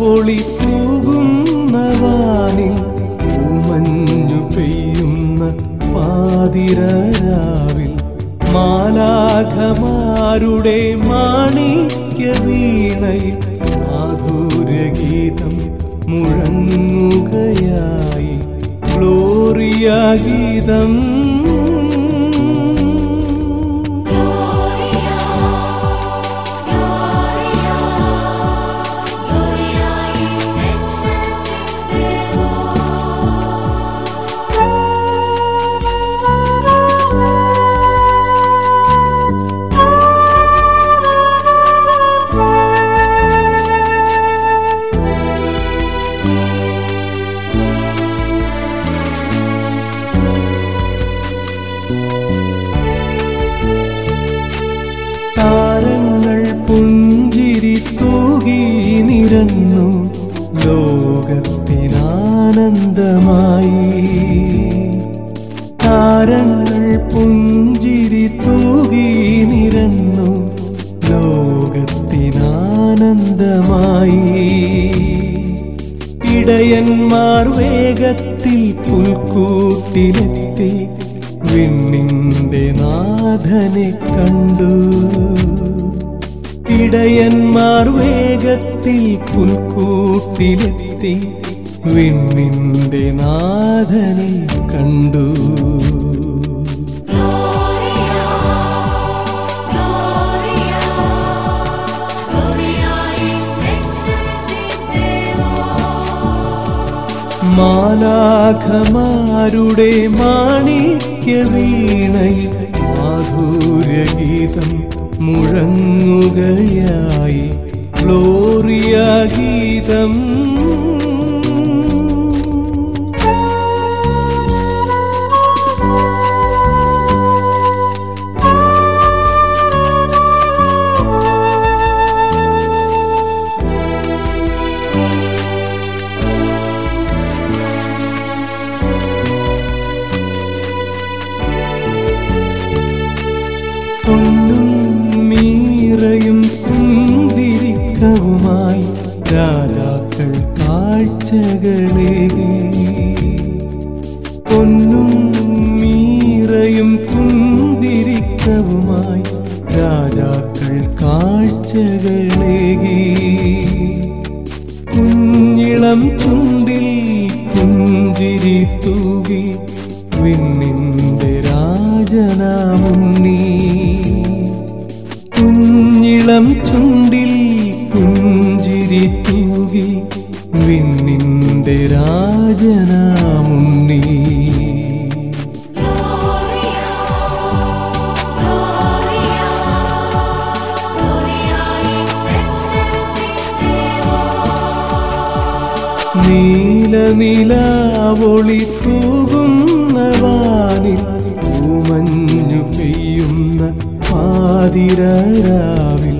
നിലാവൊളി തൂകുന്ന വാനിൽ പൂമഞ്ഞു പെയ്യുന്ന പാതിരാവിൽ മാലാഖമാരുടെ മാണിക്യ വീണയിൽ മാധുര്യഗീതം മുഴങ്ങുകയായി ഗ്ലോറിയ ഗീതം താരങ്ങൾ പുഞ്ചിരി തൂകി നിരന്നു ലോകത്തിനാനന്ദമായി താരങ്ങൾ പുഞ്ചിരി തൂകി നിരന്നു ലോകത്തിനാനന്ദമായി ഇടയന്മാർ വേഗത്തിൽ പുൽക്കൂട്ടിലെത്തി വിണ്ണിന്റെ നാഥനെ കണ്ടു ഇടയന്മാർ വേഗത്തിൽ പുൽക്കൂട്ടിലെത്തി വിണ്ണിന്റെ നാഥനെ കണ്ടു മാലാഖമാരുടെ മാണിക്യ വീണയിൽ മാധുര്യഗീതം മുഴങ്ങുകയായി ഗ്ലോറിയ ഗീതം പൊന്നും മീറയും കുന്തിരിക്കവുമായി രാജാക്കൾ കാഴ്ചകളേകി പൊന്നും മീറയും കുന്തിരിക്കവുമായി രാജാക്കൾ കാഴ്ചകളേകി കുഞ്ഞിളം ചുണ്ടിൽ പുഞ്ചിരി തൂകി വിണ്ണിന്റെ രാജനാമുണ്ണി കുഞ്ഞിളം ചുണ്ടിൽ പുഞ്ചിരി തൂകി വിണ്ണിന്റെ രാജനാമുണ്ണി നീല നിലാവൊളി തൂകുന്ന വാനിൽ പൂമഞ്ഞു പെയ്യുന്ന പാതിരാവിൽ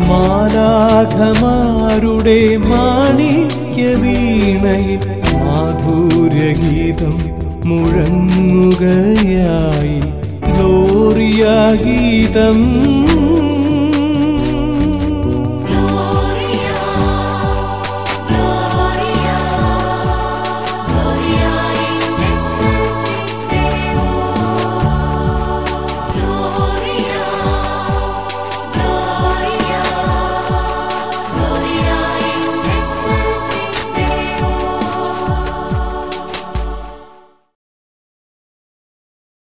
മാലാഖമാരുടെ മാണിക്യ വീണയിൽ മാധുര്യഗീതം മുഴങ്ങുകയായി ഗ്ലോറിയ ഗീതം